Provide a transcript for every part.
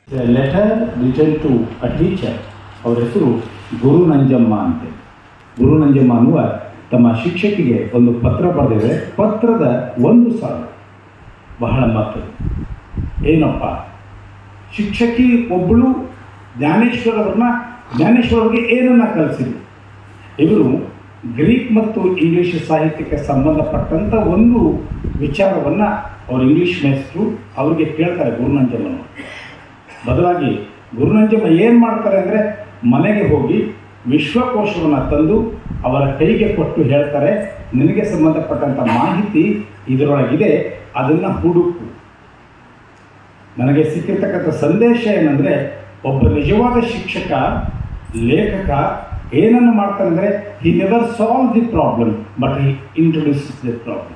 letter return to a teacher ಅವರ ಹೆಸರು ಗುರು ನಂಜಮ್ಮ ಅಂತೆ ಗುರು ನಂಜಮ್ಮ ಅನ್ನುವ ತಮ್ಮ ಶಿಕ್ಷಕಿಗೆ ಒಂದು ಪತ್ರ ಬರೆದಿದೆ ಪತ್ರದ ಒಂದು ಸಾಲು ಬಹಳ ಮಹತ್ವ ಏನಪ್ಪ ಶಿಕ್ಷಕಿ ಒಬ್ಬಳು ಜ್ಞಾನೇಶ್ವರವ್ರನ್ನ ಜ್ಞಾನೇಶ್ವರರಿಗೆ ಏನನ್ನ ಕಲಿಸಿದ್ರು ಇವರು ಗ್ರೀಕ್ ಮತ್ತು ಇಂಗ್ಲಿಷ್ ಸಾಹಿತ್ಯಕ್ಕೆ ಸಂಬಂಧಪಟ್ಟಂಥ ಒಂದು ವಿಚಾರವನ್ನು ಅವರು ಇಂಗ್ಲಿಷ್ ಮೇಸ್ಟ್ರು ಅವರಿಗೆ ಕೇಳ್ತಾರೆ ಗುರುನಂಜಮ್ಮನವರು ಬದಲಾಗಿ ಗುರುನಂಜಮ್ಮ ಏನು ಮಾಡ್ತಾರೆ ಅಂದರೆ ಮನೆಗೆ ಹೋಗಿ ವಿಶ್ವಕೋಶವನ್ನು ತಂದು ಅವರ ಕೈಗೆ ಕೊಟ್ಟು ಹೇಳ್ತಾರೆ ನಿನಗೆ ಸಂಬಂಧಪಟ್ಟಂಥ ಮಾಹಿತಿ ಇದರೊಳಗಿದೆ ಅದನ್ನು ಹುಡುಕು ನನಗೆ ಸಿಕ್ಕಿರ್ತಕ್ಕಂಥ ಸಂದೇಶ ಏನಂದರೆ ಒಬ್ಬ ನಿಜವಾದ ಶಿಕ್ಷಕ ಲೇಖಕ ಏನನ್ನು ಮಾಡ್ತಾನೆ ಅಂದರೆ he never solve the problem but he introduces the problem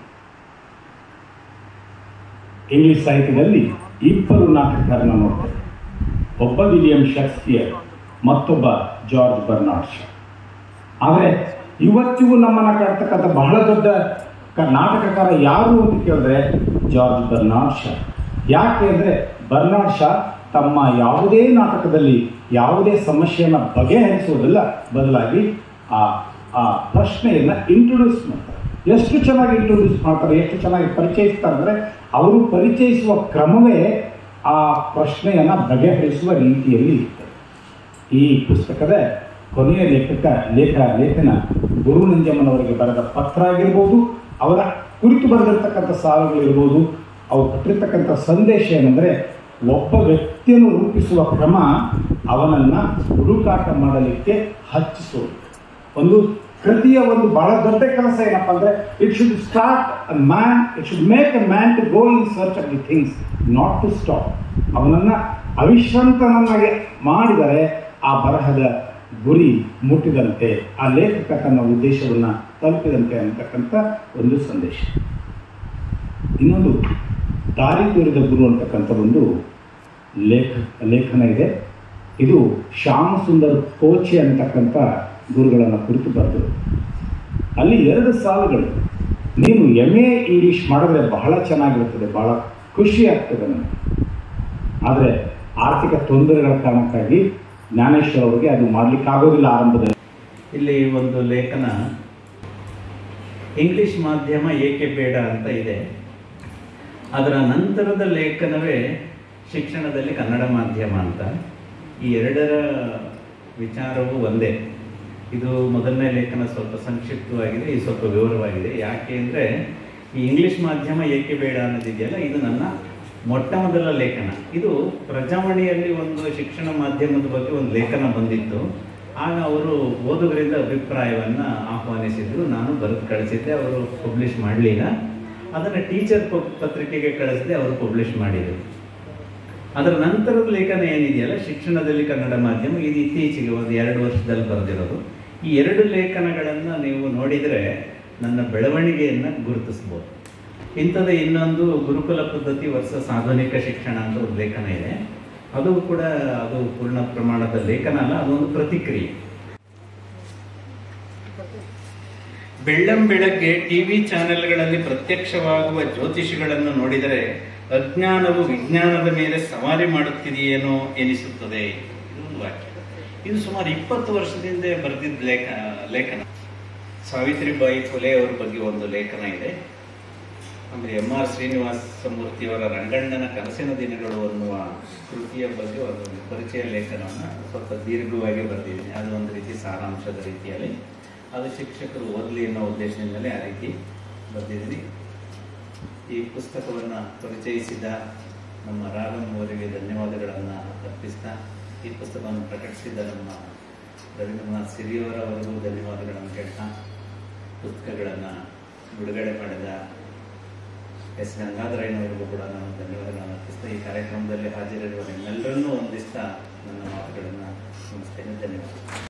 English ಸಾಹಿತ್ಯದಲ್ಲಿ ಇಬ್ಬರು ನಾಟಕಕಾರನ ನೋಡ್ತೇವೆ ಒಬ್ಬ ವಿಲಿಯಂ ಶೇಕ್ಸ್ಪಿಯರ್ ಮತ್ತೊಬ್ಬ ಜಾರ್ಜ್ ಬರ್ನಾಡ್ ಶಾ ಆದರೆ ಇವತ್ತಿಗೂ ನಮ್ಮನ್ನು ಕಾಡ್ತಕ್ಕಂಥ ಬಹಳ ದೊಡ್ಡ ಕ- ನಾಟಕಕಾರ ಯಾರು ಅಂತ ಕೇಳಿದ್ರೆ ಜಾರ್ಜ್ ಬರ್ನಾಡ್ ಶಾ ಯಾಕೆ ಅಂದರೆ ಬರ್ನಾಡ್ ಶಾ ತಮ್ಮ ಯಾವುದೇ ನಾಟಕದಲ್ಲಿ ಯಾವುದೇ ಸಮಸ್ಯೆಯನ್ನು ಬಗೆಹರಿಸುವುದಿಲ್ಲ ಬದಲಾಗಿ ಆ ಆ ಪ್ರಶ್ನೆಯನ್ನು ಇಂಟ್ರೊಡ್ಯೂಸ್ ಮಾಡ್ತಾರೆ ಎಷ್ಟು ಚೆನ್ನಾಗಿ ಇಂಟ್ರೊಡ್ಯೂಸ್ ಮಾಡ್ತಾರೆ ಎಷ್ಟು ಚೆನ್ನಾಗಿ ಪರಿಚಯಿಸ್ತಾರೆ ಅಂದರೆ ಅವರು ಪರಿಚಯಿಸುವ ಕ್ರಮವೇ ಆ ಪ್ರಶ್ನೆಯನ್ನು ಬಗೆಹರಿಸುವ ರೀತಿಯಲ್ಲಿ ಇರ್ತದೆ ಈ ಪುಸ್ತಕದ ಕೊನೆಯ ಲೇಖಕ ಲೇಖ ಲೇಖನ ಗುರು ನಂಜಮ್ಮನವರಿಗೆ ಬರೆದ ಪತ್ರ ಆಗಿರ್ಬೋದು ಅವರ ಕುರಿತು ಬರೆದಿರ್ತಕ್ಕಂಥ ಸಾಲುಗಳಿರ್ಬೋದು ಅವು ಕೊಟ್ಟಿರ್ತಕ್ಕಂಥ ಸಂದೇಶ ಏನಂದರೆ ಒಬ್ಬ ವ್ಯಕ್ತಿಯನ್ನು ರೂಪಿಸುವ ಕ್ರಮ ಅವನನ್ನು ಹುಡುಕಾಟ ಮಾಡಲಿಕ್ಕೆ ಹಚ್ಚಿಸೋದು ಒಂದು ಕೃತಿಯ ಒಂದು ಬಹಳ ದೊಡ್ಡ ಕೆಲಸ ಏನಪ್ಪ ಅಂದರೆ it should start a man it should make a man to go in search of the things not to stop ಅವನನ್ನು ಅವಿಶ್ರಾಂತನನ್ನಾಗಿ ಮಾಡಿದರೆ ಆ ಬರಹದ ಗುರಿ ಮುಟ್ಟಿದಂತೆ ಆ ಲೇಖಕ ತನ್ನ ಉದ್ದೇಶವನ್ನು ತಲುಪಿದಂತೆ ಅಂತಕ್ಕಂಥ ಒಂದು ಸಂದೇಶ ಇನ್ನೊಂದು ದಾರಿ ತೋರಿದ ಗುರು ಅಂತಕ್ಕಂಥ ಒಂದು ಲೇಖ ಲೇಖನ ಇದೆ ಇದು ಶ್ಯಾಮಸುಂದರ್ ಕೋಚೆ ಅಂತಕ್ಕಂಥ ಗುರುಗಳನ್ನು ಕುರಿತು ಬರೆದರು ಅಲ್ಲಿ ಎರಡು ಸಾಲುಗಳು ನೀನು ಎಮ್ ಎ ಇಂಗ್ಲೀಷ್ ಮಾಡಿದ್ರೆ ಬಹಳ ಚೆನ್ನಾಗಿರುತ್ತದೆ ಬಹಳ ಖುಷಿ ಆಗ್ತದೆ ನನಗೆ ಆದರೆ ಆರ್ಥಿಕ ತೊಂದರೆಗಳ ಕಾರಣಕ್ಕಾಗಿ ಜ್ಞಾನೇಶ್ವರ ಅವರಿಗೆ ಅದು ಮಾಡಲಿಕ್ಕಾಗೋದಿಲ್ಲ ಆರಂಭದಲ್ಲಿ ಇಲ್ಲಿ ಒಂದು ಲೇಖನ ಇಂಗ್ಲಿಷ್ ಮಾಧ್ಯಮ ಏಕೆ ಬೇಡ ಅಂತ ಇದೆ ಅದರ ನಂತರದ ಲೇಖನವೇ ಶಿಕ್ಷಣದಲ್ಲಿ ಕನ್ನಡ ಮಾಧ್ಯಮ ಅಂತ ಈ ಎರಡರ ವಿಚಾರವು ಒಂದೇ ಇದು ಮೊದಲನೇ ಲೇಖನ ಸ್ವಲ್ಪ ಸಂಕ್ಷಿಪ್ತವಾಗಿದೆ ಇದು ಸ್ವಲ್ಪ ವಿವರವಾಗಿದೆ ಯಾಕೆ ಅಂದರೆ ಈ ಇಂಗ್ಲಿಷ್ ಮಾಧ್ಯಮ ಏಕೆ ಬೇಡ ಅನ್ನೋದಿದೆಯಲ್ಲ ಇದು ನನ್ನ ಮೊಟ್ಟ ಮೊದಲ ಲೇಖನ ಇದು ಪ್ರಜಾವಾಣಿಯಲ್ಲಿ ಒಂದು ಶಿಕ್ಷಣ ಮಾಧ್ಯಮದ ಬಗ್ಗೆ ಒಂದು ಲೇಖನ ಬಂದಿತ್ತು ಆಗ ಅವರು ಓದುಗರಿಂದ ಅಭಿಪ್ರಾಯವನ್ನು ಆಹ್ವಾನಿಸಿದ್ರು ನಾನು ಬರೆದು ಕಳಿಸಿದ್ದೆ ಅವರು ಪಬ್ಲಿಷ್ ಮಾಡಲಿಲ್ಲ ಅದನ್ನು ಟೀಚರ್ ಪತ್ರಿಕೆಗೆ ಕಳಿಸಿದೆ ಅವರು ಪಬ್ಲಿಷ್ ಮಾಡಿದರು ಅದರ ನಂತರದ ಲೇಖನ ಏನಿದೆಯಲ್ಲ ಶಿಕ್ಷಣದಲ್ಲಿ ಕನ್ನಡ ಮಾಧ್ಯಮ ಇದು ಇತ್ತೀಚೆಗೆ ಒಂದು ಎರಡು ವರ್ಷದಲ್ಲಿ ಬರೆದಿರೋದು ಈ ಎರಡು ಲೇಖನಗಳನ್ನು ನೀವು ನೋಡಿದರೆ ನನ್ನ ಬೆಳವಣಿಗೆಯನ್ನು ಗುರುತಿಸ್ಬೋದು ಇಂಥದ್ದೇ ಇನ್ನೊಂದು ಗುರುಕುಲ ಪದ್ಧತಿ ವರ್ಸಸ್ ಆಧುನಿಕ ಶಿಕ್ಷಣ ಅಂತ ಒಂದು ಲೇಖನ ಇದೆ ಅದು ಕೂಡ ಅದು ಪೂರ್ಣ ಪ್ರಮಾಣದ ಲೇಖನ ಅಲ್ಲ ಅದೊಂದು ಪ್ರತಿಕ್ರಿಯೆ ಬೆಳ್ಳಂ ಬೆಳಗ್ಗೆ ಟಿವಿ ಚಾನೆಲ್ಗಳಲ್ಲಿ ಪ್ರತ್ಯಕ್ಷವಾಗುವ ಜ್ಯೋತಿಷಿಗಳನ್ನು ನೋಡಿದರೆ ಅಜ್ಞಾನವು ವಿಜ್ಞಾನದ ಮೇಲೆ ಸವಾರಿ ಮಾಡುತ್ತಿದೆಯೇನೋ ಎನಿಸುತ್ತದೆ ಇದು ಒಂದು ವಾಕ್ಯ ಇದು ಸುಮಾರು ಇಪ್ಪತ್ತು ವರ್ಷದಿಂದ ಬರೆದಿದ್ದ ಲೇಖ ಲೇಖನ ಸಾವಿತ್ರಿಬಾಯಿ ಫುಲೆ ಅವರ ಬಗ್ಗೆ ಒಂದು ಲೇಖನ ಇದೆ ಆಮೇಲೆ ಎಂ ಆರ್ ಶ್ರೀನಿವಾಸ ಮೂರ್ತಿಯವರ ರಂಗಣ್ಣನ ಕನಸಿನ ದಿನಗಳು ಅನ್ನುವ ಕೃತಿಯ ಬಗ್ಗೆ ಒಂದು ಪರಿಚಯ ಲೇಖನವನ್ನು ಸ್ವಲ್ಪ ದೀರ್ಘವಾಗಿ ಬರೆದಿದ್ದೀನಿ ಅದು ಒಂದು ರೀತಿ ಸಾರಾಂಶದ ರೀತಿಯಲ್ಲಿ ಅದು ಶಿಕ್ಷಕರು ಓದಲಿ ಅನ್ನೋ ಉದ್ದೇಶದಿಂದಲೇ ಆ ರೀತಿ ಬರೆದಿದ್ದೀನಿ ಈ ಪುಸ್ತಕವನ್ನು ಪರಿಚಯಿಸಿದ ನಮ್ಮ ರಾಘವ್ ಅವರಿಗೆ ಧನ್ಯವಾದಗಳನ್ನು ಅರ್ಪಿಸ್ತಾ ಈ ಪುಸ್ತಕವನ್ನು ಪ್ರಕಟಿಸಿದ ನಮ್ಮ ರವೀಂದ್ರನಾಥ್ ಸಿರಿಯವರವರೆಗೂ ಧನ್ಯವಾದಗಳನ್ನು ಹೇಳ್ತಾ ಪುಸ್ತಕಗಳನ್ನು ಬಿಡುಗಡೆ ಮಾಡಿದ ಎಸ್ ಗಂಗಾಧರಯ್ಯನವರಿಗೂ ಕೂಡ ನಾನು ಧನ್ಯವಾದಗಳನ್ನು ಅರ್ಪಿಸ್ತಾ ಈ ಕಾರ್ಯಕ್ರಮದಲ್ಲಿ ಹಾಜರಿರುವ ನಿಮ್ಮೆಲ್ಲರನ್ನೂ ವಂದಿಸ್ತಾ ನನ್ನ ಮಾತುಗಳನ್ನು ಮುಗಿಸ್ತೇನೆ ಧನ್ಯವಾದ